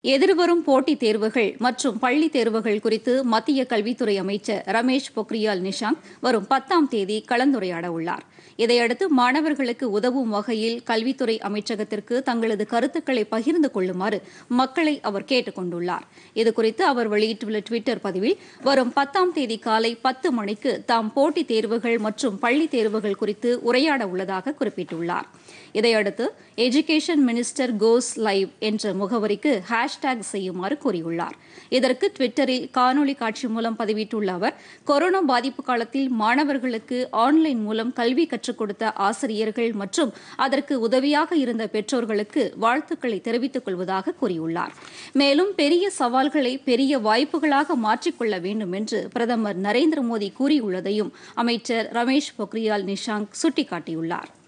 எதிர்வரும் போட்டித் தேர்வுகள் மற்றும் பள்ளி தேர்வுகள் குறித்து மத்திய கல்வித்துறை அமைச்சர் ரமேஷ் பொக்ரியால் நிஷாங்க் வரும் பத்தாம் தேதி கலந்துரையாட உள்ளார் இதையடுத்து மாணவர்களுக்கு உதவும் வகையில் கல்வித்துறை அமைச்சகத்திற்கு தங்களது கருத்துக்களை பகிர்ந்து கொள்ளுமாறு மக்களை அவர் கேட்டுக் கொண்டுள்ளார் இதுகுறித்து அவர் வெளியிட்டுள்ள டுவிட்டர் பதிவில் வரும் பத்தாம் தேதி காலை பத்து மணிக்கு தாம் போட்டித் தேர்வுகள் மற்றும் பள்ளி தேர்வுகள் குறித்து உரையாட உள்ளதாக குறிப்பிட்டுள்ளார் இதையடுத்து எஜுகேஷன் மினிஸ்டர் கோஸ் லைவ் என்ற முகவரிக்கு ஹேஷ்டேக் செய்யுமாறு கூறியுள்ளார் இதற்கு டுவிட்டரில் காணொலி காட்சி மூலம் பதிவிட்டுள்ள அவர் கொரோனா பாதிப்பு காலத்தில் மாணவர்களுக்கு ஆன்லைன் மூலம் கல்வி கற்றுக் கொடுத்த ஆசிரியர்கள் மற்றும் அதற்கு உதவியாக இருந்த பெற்றோர்களுக்கு வாழ்த்துக்களை தெரிவித்துக் கொள்வதாக கூறியுள்ளார் மேலும் பெரிய சவால்களை பெரிய வாய்ப்புகளாக மாற்றிக்கொள்ள வேண்டும் என்று பிரதமர் நரேந்திர மோடி கூறியுள்ளதையும் அமைச்சர் ரமேஷ் பொக்ரியால் நிஷாங்க் சுட்டிக்காட்டியுள்ளார்